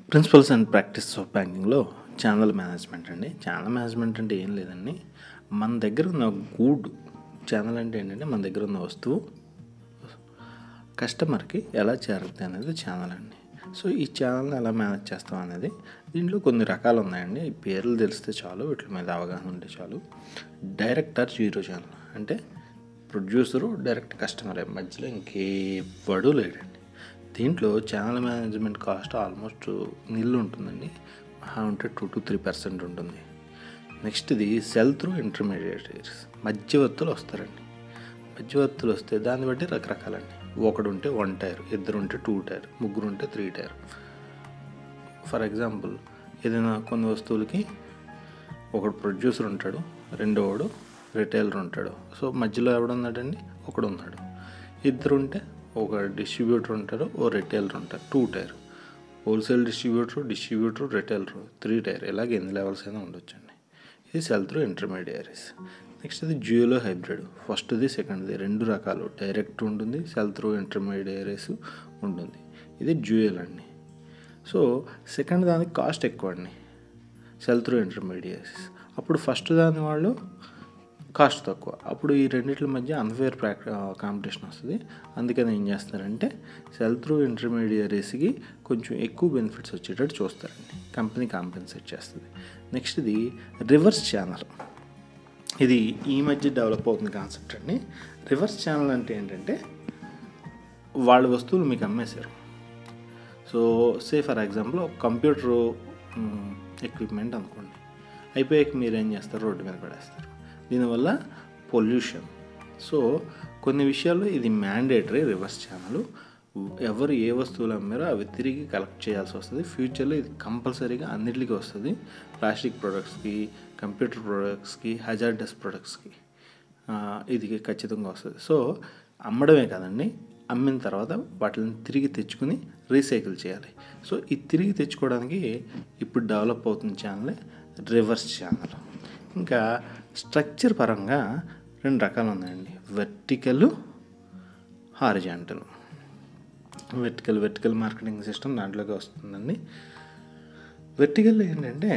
principles and practice of బ్యాంకింగ్లో channel management అండి channel management అంటే ఏం లేదండి మన దగ్గర ఉన్న గూడ్ ఛానల్ అంటే ఏంటంటే మన దగ్గర ఉన్న వస్తువు కస్టమర్కి ఎలా చేరుతుంది అనేది ఛానల్ అండి సో ఈ ఛానల్ని ఎలా మేనేజ్ చేస్తాం అనేది దీంట్లో కొన్ని రకాలు ఉన్నాయండి ఈ పేర్లు తెలిస్తే చాలు వీటి మీద అవగాహన ఉంటే చాలు డైరెక్ట్ ఆర్ జీరో ఛానల్ అంటే ప్రొడ్యూసరు డైరెక్ట్ కస్టమర్ మధ్యలో ఇంకేవాడు లేడండి దీంట్లో ఛానల్ మేనేజ్మెంట్ కాస్ట్ ఆల్మోస్ట్ నిల్లు ఉంటుందండి మహా ఉంటే టూ టు త్రీ పర్సెంట్ ఉంటుంది నెక్స్ట్ ఇది సెల్ త్రూ ఇంటర్మీడియట్స్ మధ్యవర్తులు వస్తారండి మధ్యవర్తులు వస్తే దాన్ని బట్టి రకరకాలండి ఒకడు ఉంటే వన్ టైర్ ఇద్దరు ఉంటే టూ టైర్ ముగ్గురు ఉంటే త్రీ టైర్ ఫర్ ఎగ్జాంపుల్ ఏదైనా కొన్ని వస్తువులకి ఒకడు ప్రొడ్యూసర్ ఉంటాడు రెండోవాడు రిటైలర్ ఉంటాడు సో మధ్యలో ఎవడున్నాడండి ఒకడు ఉన్నాడు ఇద్దరు ఉంటే ఒక డిస్ట్రిబ్యూటర్ ఉంటారు ఓ రిటైలర్ ఉంటారు two tier wholesale distributor distributor retailer three tier ఇలాగ ఎన్ని లెవెల్స్ అయినా ఉండొచ్చండి ఇది సెల్ త్రూ ఇంటర్మీడియరీస్ నెక్స్ట్ ఇది జియోలో హైబ్రిడ్ ఫస్ట్ది సెకండ్ది రెండు రకాలు డైరెక్ట్ ఉంటుంది సెల్ త్రూ ఇంటర్మీడియరీస్ ఉంటుంది ఇది జ్యూయల్ అండి సో సెకండ్ దానికి కాస్ట్ ఎక్కువ అండి సెల్ త్రూ ఇంటర్మీడియట్స్ అప్పుడు ఫస్ట్ దాని వాళ్ళు కాస్ట్ తక్కువ అప్పుడు ఈ రెండింటి మధ్య అన్ఫేర్ ప్రాక్ కాంపిటీషన్ వస్తుంది అందుకని ఏం చేస్తారంటే సెల్ త్రూ ఇంటర్మీడియరీస్కి కొంచెం ఎక్కువ బెనిఫిట్స్ వచ్చేటట్టు చూస్తారండి కంపెనీ కాంపెన్సేట్ చేస్తుంది నెక్స్ట్ ఇది రివర్స్ ఛానల్ ఇది ఈ మధ్య డెవలప్ అవుతుంది కాన్సెప్ట్ అండి రివర్స్ ఛానల్ అంటే ఏంటంటే వాళ్ళ వస్తువులు మీకు అమ్మేశారు సో సే ఫర్ ఎగ్జాంపుల్ ఒక కంప్యూటర్ ఎక్విప్మెంట్ అనుకోండి అయిపోయాక మీరు ఏం చేస్తారు రోడ్డు మీద పడేస్తారు దీనివల్ల పొల్యూషన్ సో కొన్ని విషయాల్లో ఇది మ్యాండేటరీ రివర్స్ ఛానల్ ఎవరు ఏ వస్తువులు అమ్మారో అవి తిరిగి కలెక్ట్ చేయాల్సి వస్తుంది ఫ్యూచర్లో ఇది కంపల్సరీగా అన్నిటికీ వస్తుంది ప్లాస్టిక్ ప్రొడక్ట్స్కి కంప్యూటర్ ప్రొడక్ట్స్కి హజార్డస్ ప్రొడక్ట్స్కి ఇది ఖచ్చితంగా వస్తుంది సో అమ్మడమే కాదండి అమ్మిన తర్వాత వాటిని తిరిగి తెచ్చుకుని రీసైకిల్ చేయాలి సో ఇది తిరిగి తెచ్చుకోవడానికి ఇప్పుడు డెవలప్ అవుతున్న ఛానలే రివర్స్ ఛానల్ ఇంకా స్ట్రక్చర్ పరంగా రెండు రకాలు ఉన్నాయండి vertical horizontal vertical vertical marketing system దాంట్లోకి వస్తుందండి వెర్టికల్ ఏంటంటే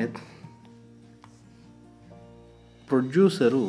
ప్రొడ్యూసరు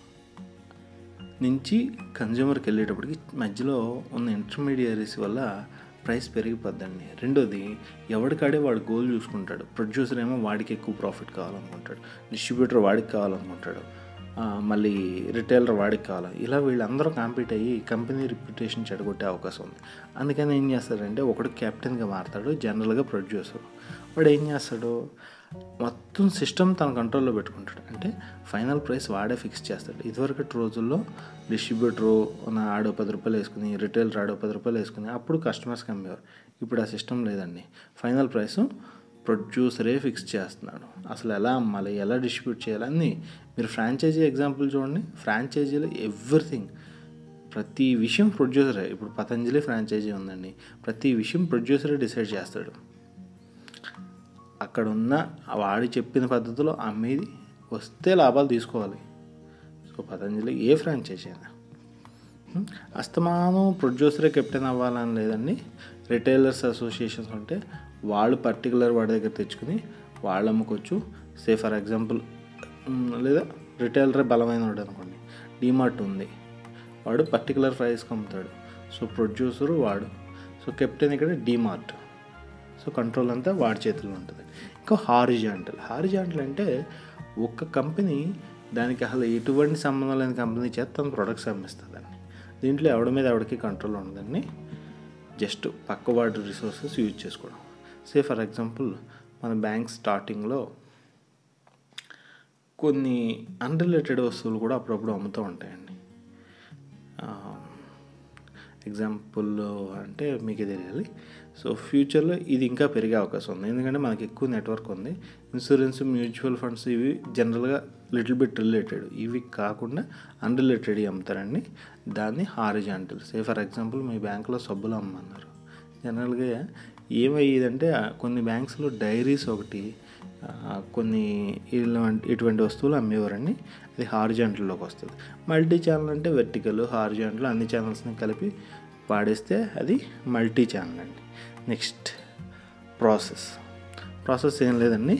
నుంచి కన్జ్యూమర్కి వెళ్ళేటప్పటికి మధ్యలో ఉన్న ఇంటర్మీడియరీస్ వల్ల ప్రైస్ పెరిగిపోద్దండి రెండోది ఎవడికాడే వాడు గోల్ చూసుకుంటాడు ప్రొడ్యూసర్ ఏమో వాడికి ఎక్కువ ప్రాఫిట్ కావాలనుకుంటాడు డిస్ట్రిబ్యూటర్ వాడికి కావాలనుకుంటాడు మళ్ళీ రిటైలర్ వాడికి కావాలి ఇలా వీళ్ళందరూ కాంపీట్ అయ్యి కంపెనీ రిప్యుటేషన్ చెడగొట్టే అవకాశం ఉంది అందుకని ఏం చేస్తాడంటే ఒకడు కెప్టెన్గా మారుతాడు జనరల్గా ప్రొడ్యూసర్ వాడు ఏం చేస్తాడు మొత్తం సిస్టమ్ తన కంట్రోల్లో పెట్టుకుంటాడు అంటే ఫైనల్ ప్రైస్ వాడే ఫిక్స్ చేస్తాడు ఇదివరకటి రోజుల్లో డిస్ట్రిబ్యూటరు నా ఆడో పది రూపాయలు వేసుకుని రిటైలర్ ఆడో పది రూపాయలు వేసుకుని అప్పుడు కస్టమర్స్కి అమ్మేవారు ఇప్పుడు ఆ సిస్టమ్ లేదండి ఫైనల్ ప్రైస్ ప్రొడ్యూసరే ఫిక్స్ చేస్తున్నాడు అసలు ఎలా అమ్మాలి ఎలా డిస్ట్రిబ్యూట్ చేయాలి అన్నీ మీరు ఫ్రాంచైజీ ఎగ్జాంపుల్ చూడండి ఫ్రాంచైజీలో ఎవ్రీథింగ్ ప్రతి విషయం ప్రొడ్యూసరే ఇప్పుడు పతంజలి ఫ్రాంచైజీ ఉందండి ప్రతి విషయం ప్రొడ్యూసరే డిసైడ్ చేస్తాడు అక్కడ ఉన్న వాడి చెప్పిన పద్ధతిలో అమ్మేది వస్తే లాభాలు తీసుకోవాలి సో పతంజలి ఏ ఫ్రాంచైజీ అయినా అస్తమానం ప్రొడ్యూసరే కెప్టెన్ అవ్వాలని లేదండి రిటైలర్స్ అసోసియేషన్స్ ఉంటే వాళ్ళు పర్టికులర్ వాడి దగ్గర తెచ్చుకుని వాళ్ళు అమ్ముకోవచ్చు సే ఫర్ ఎగ్జాంపుల్ లేదా రిటైలరే బలమైన వాడు అనుకోండి డిమార్ట్ ఉంది వాడు పర్టికులర్ ప్రైస్కి అమ్ముతాడు సో ప్రొడ్యూసరు వాడు సో కెప్టెన్ ఇక్కడ డిమార్ట్ సో కంట్రోల్ అంతా వాడి చేతిలో ఉంటుంది ఇంకా హారిజాంటల్ హారిజాంటల్ అంటే ఒక్క కంపెనీ దానికి అసలు ఎటువంటి సంబంధం లేని కంపెనీ చేత తన ప్రొడక్ట్స్ అమ్మిస్తుందండి దీంట్లో ఎవడి మీద ఎవడికి కంట్రోల్ ఉండదండి జస్ట్ పక్క వాటి రిసోర్సెస్ యూజ్ చేసుకోవడం సే ఫర్ ఎగ్జాంపుల్ మన బ్యాంక్ స్టార్టింగ్లో కొన్ని అన్రిలేటెడ్ వస్తువులు కూడా అప్పుడప్పుడు అమ్ముతూ ఉంటాయండి ఎగ్జాంపుల్ అంటే మీకు తెలియాలి సో ఫ్యూచర్లో ఇది ఇంకా పెరిగే అవకాశం ఉంది ఎందుకంటే మనకి ఎక్కువ నెట్వర్క్ ఉంది ఇన్సూరెన్స్ మ్యూచువల్ ఫండ్స్ ఇవి జనరల్గా లిటిల్ బిట్ రిలేటెడ్ ఇవి కాకుండా అన్రిలేటెడ్ అమ్ముతారండి దాన్ని హారిజాంటల్ సే ఫర్ ఎగ్జాంపుల్ మీ బ్యాంకులో సబ్బులు అమ్మన్నారు జనరల్గా ఏమయ్యేదంటే కొన్ని బ్యాంక్స్లో డైరీస్ ఒకటి కొన్ని ఇలాంటి ఇటువంటి వస్తువులు అమ్మేవారండి అది హార్జాంటల్లోకి వస్తుంది మల్టీ ఛానల్ అంటే వెర్టికల్ హార్జాంటల్ అన్ని ఛానల్స్ని కలిపి వాడేస్తే అది మల్టీ ఛానల్ అండి నెక్స్ట్ ప్రాసెస్ ప్రాసెస్ ఏం లేదండి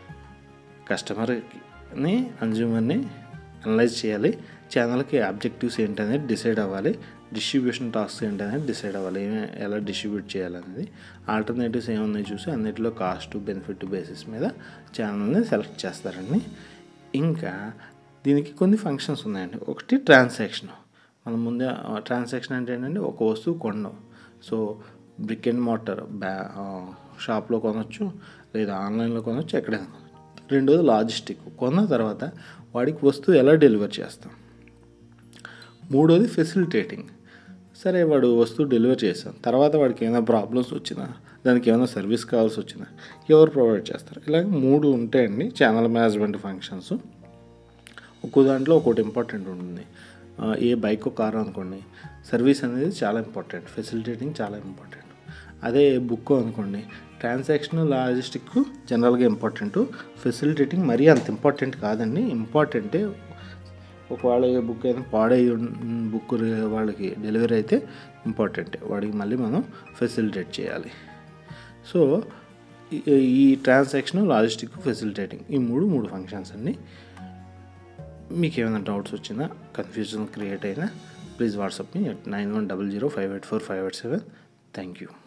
కస్టమర్ని కన్జ్యూమర్ని అనలైజ్ చేయాలి ఛానల్కి ఆబ్జెక్టివ్స్ ఏంటనేది డిసైడ్ అవ్వాలి డిస్ట్రిబ్యూషన్ టాస్క్స్ ఏంటనేది డిసైడ్ అవ్వాలి ఏమే- ఎలా డిస్ట్రిబ్యూట్ చేయాలనేది ఆల్టర్నేటివ్స్ ఏమున్నాయి చూసి అన్నిటిలో కాస్ట్ బెనిఫిట్ బేసిస్ మీద ఛానల్ని సెలెక్ట్ చేస్తారండి ఇంకా దీనికి కొన్ని ఫంక్షన్స్ ఉన్నాయండి ఒకటి ట్రాన్సాక్షన్ మనం ముందే ట్రాన్సాక్షన్ అంటే ఏంటంటే ఒక వస్తువు కొనడం సో బ్రిక్ అండ్ మోటర్ బ్యా షాప్లో కొనవచ్చు లేదా ఆన్లైన్లో కొనవచ్చు ఎక్కడైనా కొనవచ్చు రెండోది లాజిస్టిక్ కొన్న తర్వాత వాడికి వస్తువు ఎలా డెలివర్ చేస్తాం మూడోది ఫెసిలిటేటింగ్ సరే వాడు వస్తువు డెలివర్ చేస్తాం తర్వాత వాడికి ఏమైనా ప్రాబ్లమ్స్ వచ్చినా దానికి ఏమైనా సర్వీస్ కావాల్సి వచ్చినా ఎవరు ప్రొవైడ్ చేస్తారు ఇలాగ మూడు ఉంటాయండి ఛానల్ మేనేజ్మెంట్ ఫంక్షన్స్ ఒక్కో దాంట్లో ఒక్కోటి ఇంపార్టెంట్ ఉంటుంది ఆ, ఏ బైక్ కారు అనుకోండి సర్వీస్ అనేది చాలా ఇంపార్టెంట్ ఫెసిలిటేటింగ్ చాలా ఇంపార్టెంట్ అదే బుక్ అనుకోండి ట్రాన్సాక్షన్ లాజిస్టిక్ జనరల్గా ఇంపార్టెంట్ ఫెసిలిటేటింగ్ మరీ అంత ఇంపార్టెంట్ కాదండి ఇంపార్టెంటే ఒకవేళ ఏ బుక్ అయినా పాడై బుక్ వాళ్ళకి డెలివరీ అయితే ఇంపార్టెంటే వాడికి మళ్ళీ మనం ఫెసిలిటేట్ చేయాలి సో ఈ- ఈ ట్రాన్సాక్షన్ లాజిస్టిక్ ఫెసిలిటేటింగ్ ఈ మూడు మూడు ఫంక్షన్స్ అండి మీకు ఏమైనా డౌట్స్ వచ్చినా కన్ఫ్యూజన్ క్రియేట్ అయినా please WhatsApp me at nine one double zero five eight four five eight seven thank you